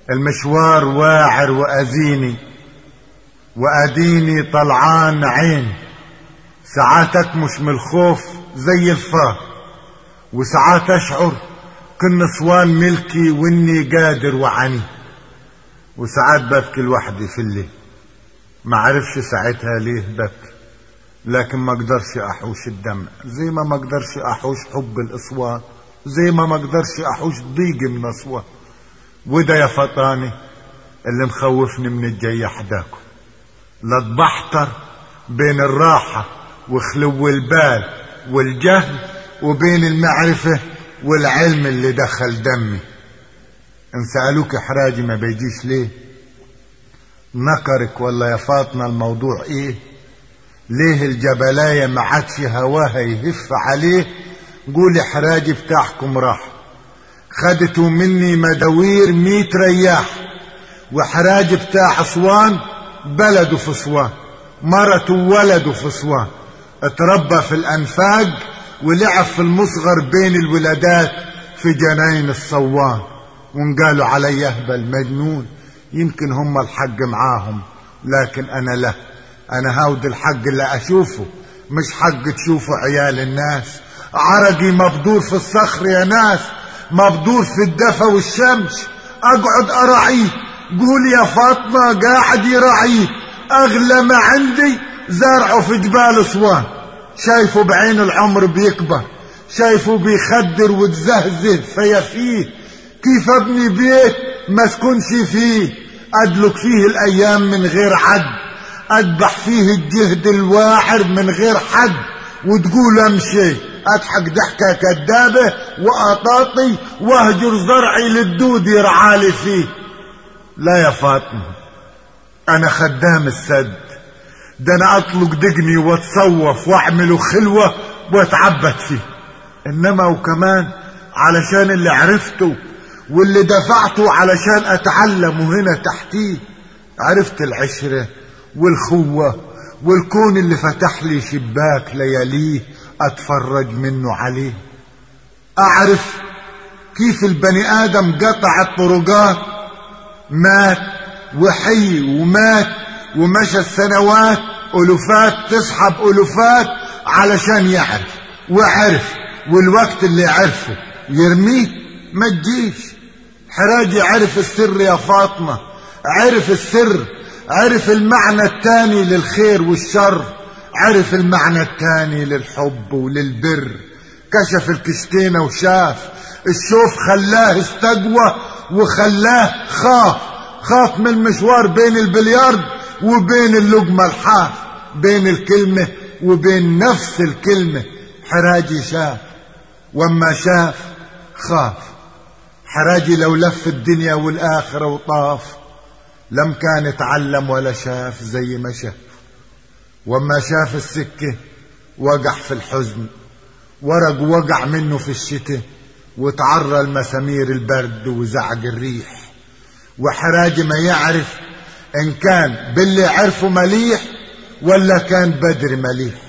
المشوار واعر وأذيني وأديني طلعان عين ساعات أكمش من الخوف زي الفار وساعات أشعر كن نسوان ملكي وإني قادر وعني وساعات ببكي لوحدي في الليل ما عرفش ساعتها ليه ببكي لكن ما اقدرش احوش الدمع زي ما ما اقدرش احوش حب الاصوات زي ما ما اقدرش احوش ضيق من اصوات وده يا فطاني اللي مخوفني من الجاي حداكم لا اتبحتر بين الراحة وخلو البال والجهل وبين المعرفة والعلم اللي دخل دمي ان سألوك حراجي ما بيجيش ليه نكرك ولا يا فاطمة الموضوع ايه ليه الجبلاية ما عادش هواها يهف عليه قولي حراجي بتاعكم راح خدتوا مني مداوير ميت رياح وحراجي بتاع اسوان بلده في اسوان مرته وولده في اسوان اتربى في الانفاق ولعب في المصغر بين الولادات في جناين الصوان ونقالوا علي اهبل مجنون يمكن هم الحق معاهم لكن انا لا انا هاود الحق اللي اشوفه مش حق تشوفوا عيال الناس عرقي مبدور في الصخر يا ناس مبدور في الدفا والشمس اقعد اراعيه قول يا فاطمة قاعد يراعيه اغلى ما عندي زرعه في جبال اسوان شايفه بعين العمر بيكبر شايفه بيخدر وتزهزه فيفيه كيف ابني بيت ما اسكنش فيه ادلك فيه الايام من غير عد اذبح فيه الجهد الواعر من غير حد وتقول امشي اضحك ضحكه كدابه واطاطي واهجر زرعي للدود يرعالي فيه لا يا فاطمه انا خدام السد ده انا اطلق دقني واتصوف واعمله خلوه واتعبد فيه انما وكمان علشان اللي عرفته واللي دفعته علشان اتعلم هنا تحتيه عرفت العشره والخوة والكون اللي فتح لي شباك لياليه اتفرج منه عليه اعرف كيف البني ادم قطع الطرقات مات وحي ومات ومشى السنوات الوفات تسحب الوفات علشان يعرف وعرف والوقت اللي عرفه يرميه ما تجيش حراجي عرف السر يا فاطمة عرف السر عرف المعنى الثاني للخير والشر عرف المعنى الثاني للحب وللبر كشف الكشتينة وشاف الشوف خلاه استقوى وخلاه خاف خاف من المشوار بين البليارد وبين اللقمة الحاف بين الكلمة وبين نفس الكلمة حراجي شاف وما شاف خاف حراجي لو لف الدنيا والآخرة وطاف لم كان اتعلم ولا شاف زي ما شاف وما شاف السكة وقع في الحزن ورق وقع منه في الشتاء وتعرى المسامير البرد وزعق الريح وحراج ما يعرف ان كان باللي عرفه مليح ولا كان بدر مليح